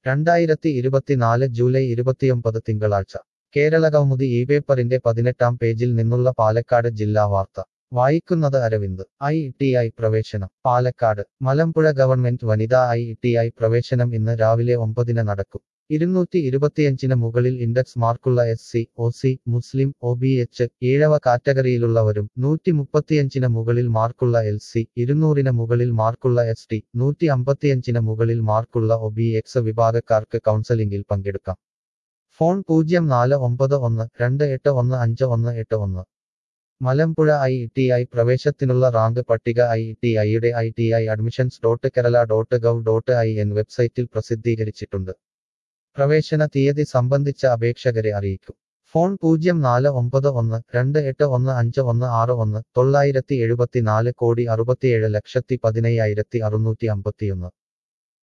രണ്ടായിരത്തി ഇരുപത്തിനാല് ജൂലൈ ഇരുപത്തിയൊമ്പത് തിങ്കളാഴ്ച കേരളകൗമുദി ഈ പേപ്പറിന്റെ പതിനെട്ടാം പേജിൽ നിന്നുള്ള പാലക്കാട് ജില്ലാ വാർത്ത വായിക്കുന്നത് അരവിന്ദ് ഐ ടി ഐ പ്രവേശനം പാലക്കാട് മലമ്പുഴ ഗവൺമെന്റ് വനിതാ ഐ ടി ഐ പ്രവേശനം ഇന്ന് രാവിലെ ഒമ്പതിന് നടക്കും ഇരുന്നൂറ്റി ഇരുപത്തിയഞ്ചിന് മുകളിൽ ഇൻഡെക്സ് മാർക്കുള്ള എസ് സി ഒ സി മുസ്ലിം ഒ ബി എച്ച് ഈഴവ കാറ്റഗറിയിലുള്ളവരും നൂറ്റി മുപ്പത്തിയഞ്ചിന് മുകളിൽ മാർക്കുള്ള എൽ സി ഇരുന്നൂറിന് മുകളിൽ മാർക്കുള്ള എസ് ടി നൂറ്റി അമ്പത്തിയഞ്ചിന് മുകളിൽ മാർക്കുള്ള ഒ ബി എക്സ് വിഭാഗക്കാർക്ക് കൗൺസലിംഗിൽ പങ്കെടുക്കാം ഫോൺ പൂജ്യം നാല് ഒമ്പത് ഒന്ന് രണ്ട് എട്ട് ഒന്ന് അഞ്ച് ഒന്ന് എട്ട് ഒന്ന് മലമ്പുഴ ഐ ടി ഐ പ്രവേശത്തിനുള്ള റാങ്ക് പട്ടിക ഐ ടി ഐയുടെ I T I admissions dot Kerala dot gov dot I N website പ്രസിദ്ധീകരിച്ചിട്ടുണ്ട് പ്രവേശന തീയതി സംബന്ധിച്ച അപേക്ഷകരെ അറിയിക്കും ഫോൺ പൂജ്യം നാല് ഒമ്പത് ഒന്ന് രണ്ട് എട്ട് ഒന്ന് അഞ്ച് ഒന്ന് ആറ് ഒന്ന് തൊള്ളായിരത്തി എഴുപത്തിനാല് കോടി അറുപത്തിയേഴ് ലക്ഷത്തി പതിനയ്യായിരത്തി അറുന്നൂറ്റി അമ്പത്തിയൊന്ന്